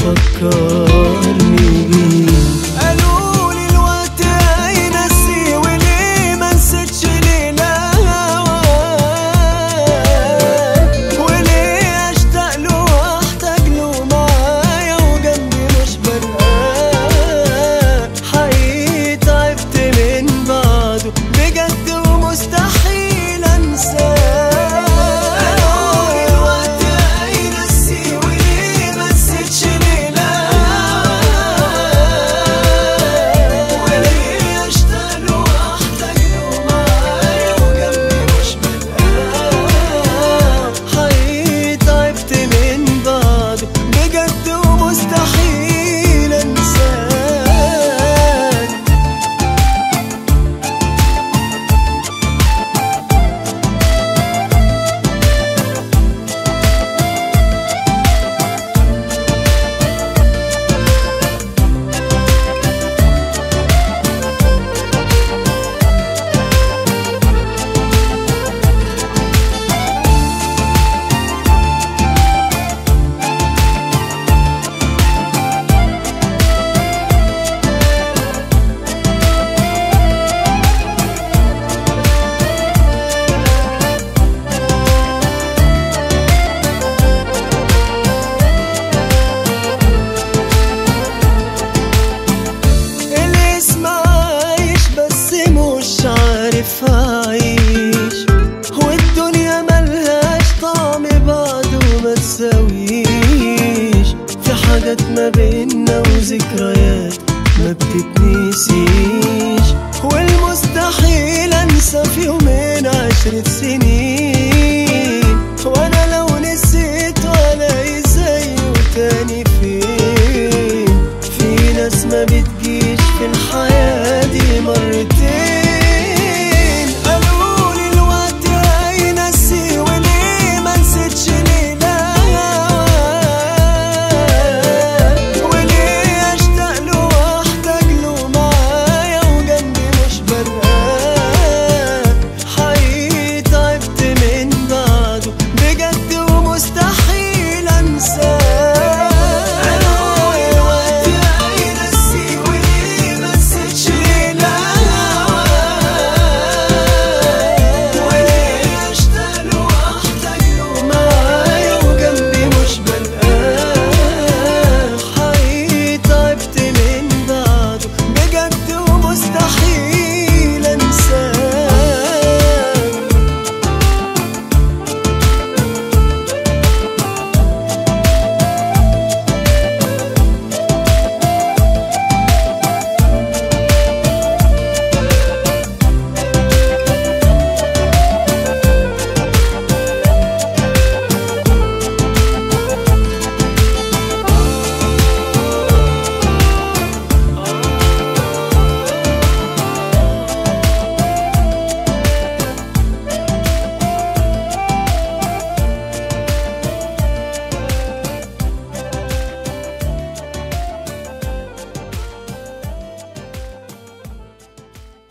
بتفكرني بيه قالوا لي الوقت هينسي وليه ما نسيتش ليلة هواك وليه اشتاق له واحتاج له معايا وجنبي مش بلقاه حقيقي تعبت من بعده بجد ومستحيل انساه قالوا لي الوقت هينسي وليه ما نسيتش ليلة وليه اشتاق له واحتاج له معايا وجنبي مش بلقاه حقيقي تعبت من بعده بجد ومستحيل انساه الاسم عايش بس مش عارف اعيش والدنيا ملهاش طعم بعد وما تساويش في حاجات ما بينا وذكريات ما بتتنسيش والمستحيل انسى في يومين عشرة سنين وانا لو نسيت ولا زيه تاني فين في ناس ما بتجيش في الحياة دي مرتين